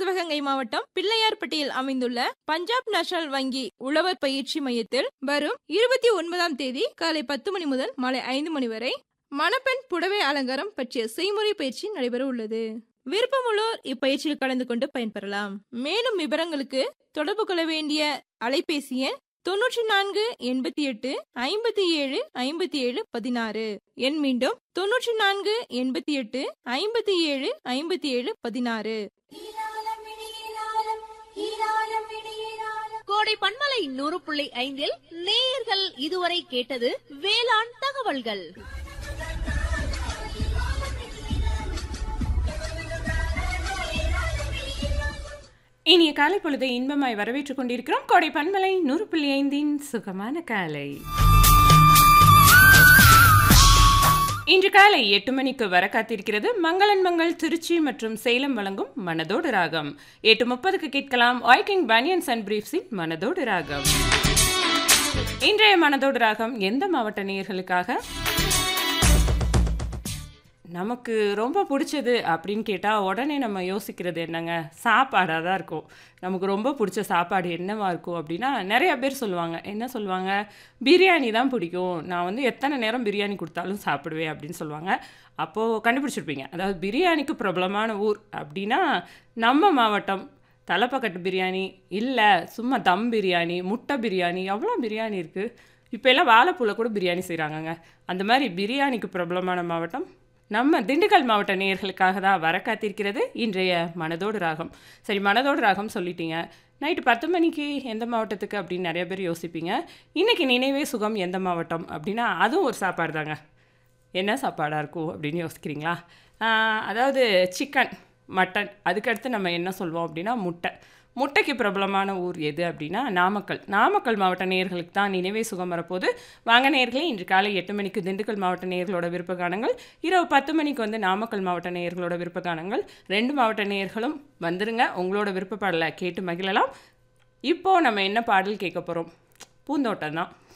சிவகங்கை மாவட்டம் பிள்ளையார்பட்டியில் அமைந்துள்ள பஞ்சாப் நேஷனல் வங்கி உழவர் பயிற்சி மையத்தில் வரும் இருபத்தி ஒன்பதாம் தேதி காலை பத்து மணி முதல் மாலை ஐந்து மணி வரை மணப்பெண் புடவை அலங்காரம் பற்றிய செய்முறை பயிற்சி நடைபெற உள்ளது விருப்பமுள்ளோர் இப்பயிற்சியில் கலந்து கொண்டு பயன்பெறலாம் மேலும் விவரங்களுக்கு தொடர்பு கொள்ள வேண்டிய அலைபேசி எண் தொன்னூற்றி நான்கு எண்பத்தி எட்டு ஐம்பத்தி ஏழு ஐம்பத்தி ஏழு பதினாறு எண் மீண்டும் தொன்னூற்றி நான்கு எண்பத்தி எட்டு ஐம்பத்தி ஏழு ஐம்பத்தி ஏழு பதினாறு கோடை பண்பலை நூறு புள்ளி ஐந்தில் நேயர்கள் இதுவரை கேட்டது வேளாண் தகவல்கள் இனிய காலை பொழுதை இன்பமாய் வரவேற்றுக் கொண்டிருக்கிறோம் கோடை பண்பலை நூறு புள்ளி ஐந்தின் சுகமான காலை இன்று காலை எட்டு மணிக்கு வர காத்திருக்கிறது மங்களன் மங்கள் திருச்சி மற்றும் சேலம் வழங்கும் மனதோடு ராகம் எட்டு முப்பதுக்கு கேட்கலாம் வாய்க்கிங் பனியன்ஸ் அண்ட் பிரீஃப்ஸின் மனதோடு ராகம் இன்றைய மனதோடு ராகம் எந்த மாவட்ட நேயர்களுக்காக நமக்கு ரொம்ப பிடிச்சது அப்படின்னு கேட்டால் உடனே நம்ம யோசிக்கிறது என்னங்க சாப்பாடாக தான் இருக்கும் நமக்கு ரொம்ப பிடிச்ச சாப்பாடு என்னவா இருக்கும் அப்படின்னா நிறைய பேர் சொல்லுவாங்க என்ன சொல்லுவாங்க பிரியாணி தான் பிடிக்கும் நான் வந்து எத்தனை நேரம் பிரியாணி கொடுத்தாலும் சாப்பிடுவேன் அப்படின்னு சொல்லுவாங்க அப்போது கண்டுபிடிச்சிருப்பீங்க அதாவது பிரியாணிக்கு பிரபலமான ஊர் அப்படின்னா நம்ம மாவட்டம் தலைப்பக்கட்டு பிரியாணி இல்லை சும்மா தம் பிரியாணி முட்டை பிரியாணி எவ்வளோ பிரியாணி இருக்குது இப்போ எல்லாம் வாழைப்பூல கூட பிரியாணி செய்கிறாங்கங்க அந்த மாதிரி பிரியாணிக்கு பிரபலமான மாவட்டம் நம்ம திண்டுக்கல் மாவட்ட நேயர்களுக்காக தான் வர காத்திருக்கிறது இன்றைய மனதோடு ராகம் சரி மனதோடு ராகம் சொல்லிட்டீங்க நைட்டு பத்து மணிக்கு எந்த மாவட்டத்துக்கு அப்படின்னு நிறைய பேர் யோசிப்பீங்க இன்றைக்கி நினைவே சுகம் எந்த மாவட்டம் அப்படின்னா அதுவும் ஒரு சாப்பாடு தாங்க என்ன சாப்பாடாக இருக்கும் அப்படின்னு யோசிக்கிறீங்களா ஆஹ், அதாவது சிக்கன் மட்டன் அதுக்கடுத்து நம்ம என்ன சொல்வோம் அப்படின்னா முட்டை முட்டைக்கு பிரபலமான ஊர் எது அப்படின்னா நாமக்கல் நாமக்கல் மாவட்ட நேயர்களுக்கு தான் நினைவே சுகம் வரப்போது வாங்க நேயர்களே இன்று காலை எட்டு மணிக்கு திண்டுக்கல் மாவட்ட நேயர்களோட விருப்ப கானங்கள் இரவு பத்து மணிக்கு வந்து நாமக்கல் மாவட்ட நேயர்களோட விருப்ப கானங்கள் ரெண்டு மாவட்ட நேயர்களும் வந்துருங்க உங்களோட விருப்ப பாடலை கேட்டு மகிழலாம் இப்போது நம்ம என்ன பாடல் கேட்க போகிறோம் பூந்தோட்டம் தான்